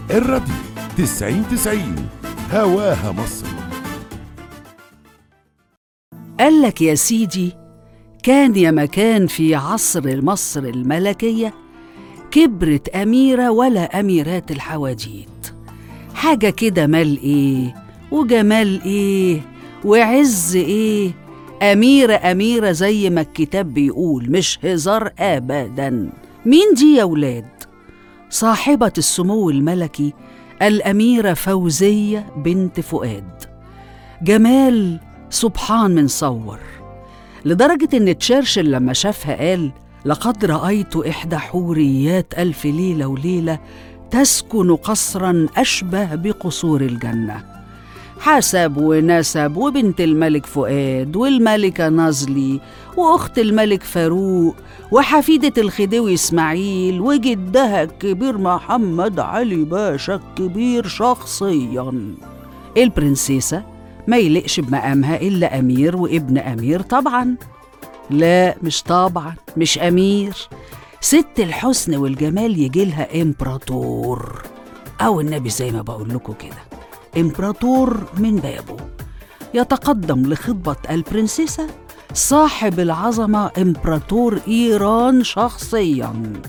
الراديو تسعين تسعين هواها مصر قال لك يا سيدي كان يا مكان في عصر مصر الملكية كبرت أميرة ولا أميرات الحواديت حاجة كده مال إيه وجمال إيه وعز إيه أميرة أميرة زي ما الكتاب بيقول مش هزار أبدا مين دي يا ولاد؟ صاحبة السمو الملكي الأميرة فوزية بنت فؤاد جمال سبحان من صور لدرجة إن تشرشل لما شافها قال لقد رأيت إحدى حوريات ألف ليلة وليلة تسكن قصرا أشبه بقصور الجنة حسب ونسب وبنت الملك فؤاد والملكة نازلي وأخت الملك فاروق وحفيدة الخديوي إسماعيل وجدها الكبير محمد علي باشا الكبير شخصيا البرنسيسة ما يلقش بمقامها إلا أمير وابن أمير طبعا لا مش طبعا مش أمير ست الحسن والجمال يجيلها إمبراطور أو النبي زي ما بقول لكم كده إمبراطور من بابه يتقدم لخطبة البرنسيسة صاحب العظمة إمبراطور إيران شخصياً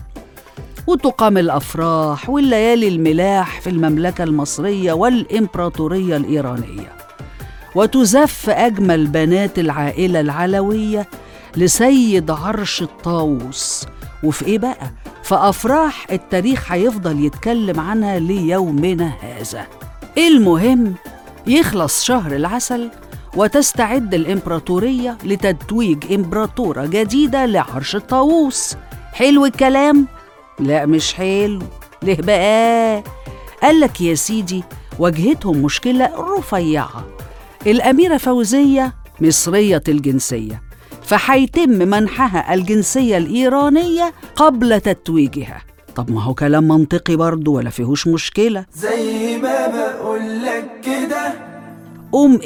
وتقام الافراح والليالي الملاح في المملكه المصريه والامبراطوريه الايرانيه وتزف اجمل بنات العائله العلويه لسيد عرش الطاووس وفي ايه بقى في افراح التاريخ هيفضل يتكلم عنها ليومنا هذا المهم يخلص شهر العسل وتستعد الامبراطوريه لتتويج امبراطوره جديده لعرش الطاووس حلو الكلام لا مش حلو ليه بقى قال لك يا سيدي واجهتهم مشكلة رفيعة الأميرة فوزية مصرية الجنسية فحيتم منحها الجنسية الإيرانية قبل تتويجها طب ما هو كلام منطقي برضه ولا فيهوش مشكلة زي ما بقولك كده قوم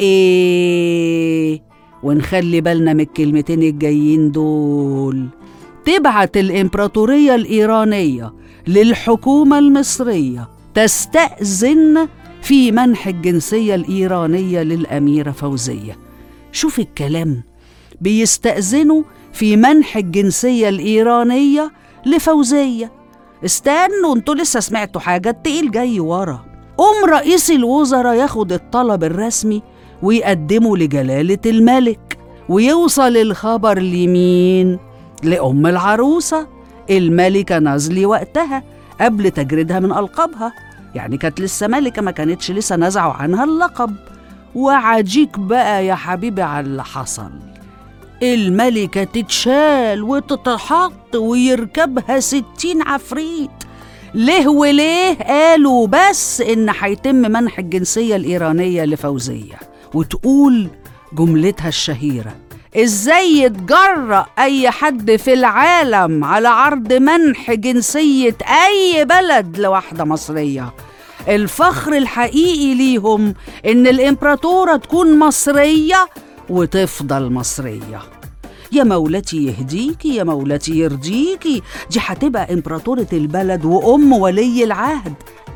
إيه ونخلي بالنا من الكلمتين الجايين دول تبعت الإمبراطورية الإيرانية للحكومة المصرية تستأذن في منح الجنسية الإيرانية للأميرة فوزية شوف الكلام بيستأذنوا في منح الجنسية الإيرانية لفوزية استنوا انتوا لسه سمعتوا حاجة التقيل جاي ورا قوم رئيس الوزراء ياخد الطلب الرسمي ويقدمه لجلالة الملك ويوصل الخبر لمين؟ لأم العروسة الملكة نازلي وقتها قبل تجريدها من ألقابها يعني كانت لسه ملكة ما كانتش لسه نزعوا عنها اللقب وعجيك بقى يا حبيبي على اللي حصل الملكة تتشال وتتحط ويركبها ستين عفريت ليه وليه قالوا بس إن هيتم منح الجنسية الإيرانية لفوزية وتقول جملتها الشهيرة ازاي يتجرأ اي حد في العالم على عرض منح جنسية اي بلد لواحدة مصرية الفخر الحقيقي ليهم ان الامبراطورة تكون مصرية وتفضل مصرية يا مولتي يهديكي يا مولتي يرضيكي دي هتبقى امبراطورة البلد وام ولي العهد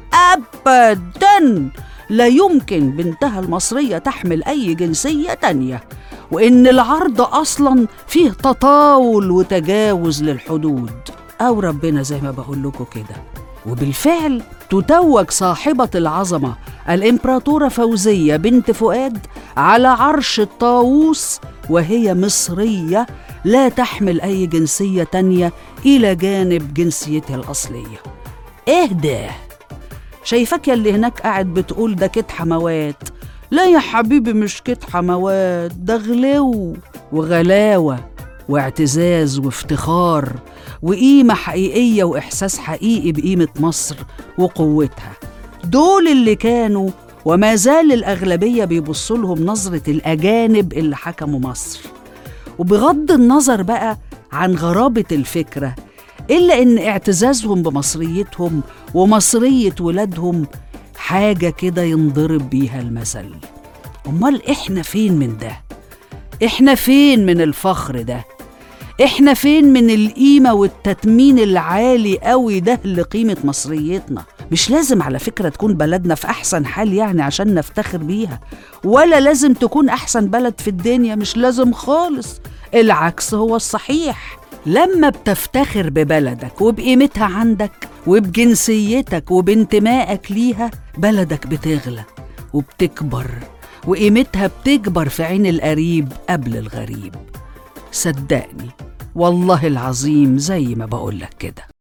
ابدا لا يمكن بنتها المصرية تحمل أي جنسية تانية وإن العرض أصلا فيه تطاول وتجاوز للحدود أو ربنا زي ما بقول لكم كده وبالفعل تتوج صاحبة العظمة الإمبراطورة فوزية بنت فؤاد على عرش الطاووس وهي مصرية لا تحمل أي جنسية تانية إلى جانب جنسيتها الأصلية إيه ده؟ شايفاك يا اللي هناك قاعد بتقول ده كت حموات لا يا حبيبي مش كت حموات ده غلو وغلاوة واعتزاز وافتخار وقيمة حقيقية وإحساس حقيقي بقيمة مصر وقوتها دول اللي كانوا وما زال الأغلبية بيبصوا لهم نظرة الأجانب اللي حكموا مصر وبغض النظر بقى عن غرابة الفكرة إلا إن اعتزازهم بمصريتهم ومصرية ولادهم حاجة كده ينضرب بيها المثل أمال إحنا فين من ده؟ إحنا فين من الفخر ده؟ إحنا فين من القيمة والتتمين العالي قوي ده لقيمة مصريتنا مش لازم على فكرة تكون بلدنا في أحسن حال يعني عشان نفتخر بيها ولا لازم تكون أحسن بلد في الدنيا مش لازم خالص العكس هو الصحيح لما بتفتخر ببلدك وبقيمتها عندك وبجنسيتك وبانتمائك ليها بلدك بتغلى وبتكبر وقيمتها بتكبر في عين القريب قبل الغريب صدقني والله العظيم زي ما بقولك كده